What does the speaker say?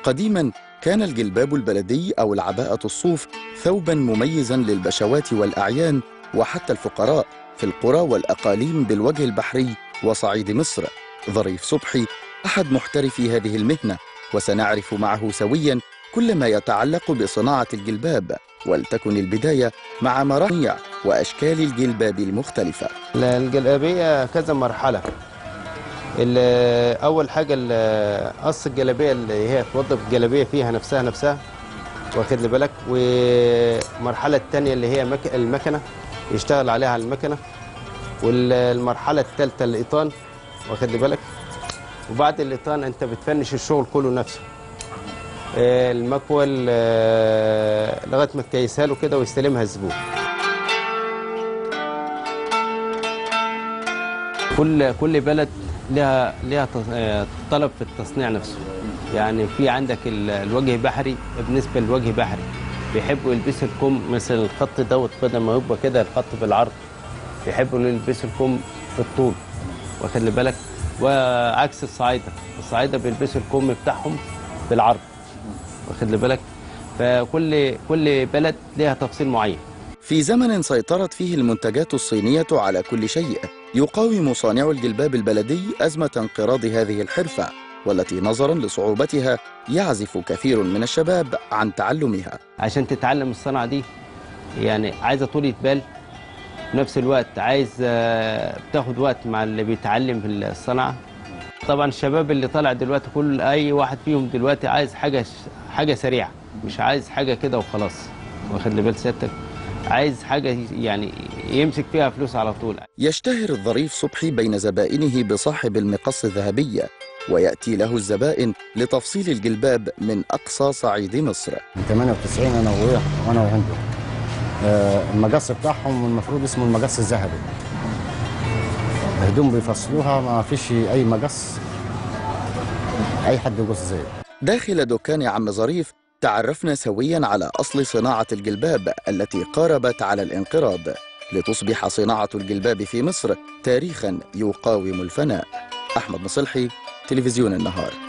قديما كان الجلباب البلدي أو العباءة الصوف ثوبا مميزا للبشوات والأعيان وحتى الفقراء في القرى والأقاليم بالوجه البحري وصعيد مصر ظريف صبحي أحد محترفي هذه المهنة وسنعرف معه سويا كل ما يتعلق بصناعة الجلباب ولتكن البداية مع مراحل وأشكال الجلباب المختلفة الجلابيه كذا مرحله ال- اول حاجه ال- قص الجلابيه اللي هي توظف الجلابيه فيها نفسها نفسها واخد لي بالك والمرحله الثانيه اللي هي مك... المكنه يشتغل عليها على المكنه والمرحله الثالثه الايطان واخد لي بالك وبعد الايطان انت بتفنش الشغل كله نفسه آه، المكوى ال- لغايه ما تكيسها له كده ويستلمها الزبون كل كل بلد لها لها تص- آه، طلب في التصنيع نفسه يعني في عندك ال- الوجه بحري بالنسبه للوجه بحري بيحبوا يلبسوا الكم مثل الخط دوت بدل ما يبقى كده الخط بالعرض بيحبوا يلبسوا الكم بالطول واخد لي بالك وعكس الصعايده الصعايده بيلبسوا الكم بتاعهم بالعرض واخد لي بالك فكل كل بلد لها تفصيل معين في زمن سيطرت فيه المنتجات الصينية على كل شيء يقاوم صانع الجلباب البلدي أزمة انقراض هذه الحرفة والتي نظرا لصعوبتها يعزف كثير من الشباب عن تعلمها عشان تتعلم الصنعة دي يعني عايزة طولة بال في نفس الوقت عايز آه، بتاخد وقت مع اللي بيتعلم في الصنعة طبعا الشباب اللي طالع دلوقتي كل اي واحد فيهم دلوقتي عايز حاجة حاجة سريعة مش عايز حاجة كده وخلاص واخد لي بال سيادتك عايز حاجة يعني يمسك فيها فلوس على طول يشتهر الظريف صبحي بين زبائنه بصاحب المقص الذهبية ويأتي له الزبائن لتفصيل الجلباب من أقصى صعيد مصر من 98 انا وهو وانا وعنده آه، المقص بتاعهم المفروض اسمه المقص الذهبي الهدوم بيفصلوها ما فيش اي مقص اي حد يقص زيه داخل دكان عم ظريف تعرفنا سويا على أصل صناعة الجلباب التي قاربت على الانقراض لتصبح صناعة الجلباب في مصر تاريخا يقاوم الفناء أحمد مصلحي تلفزيون النهار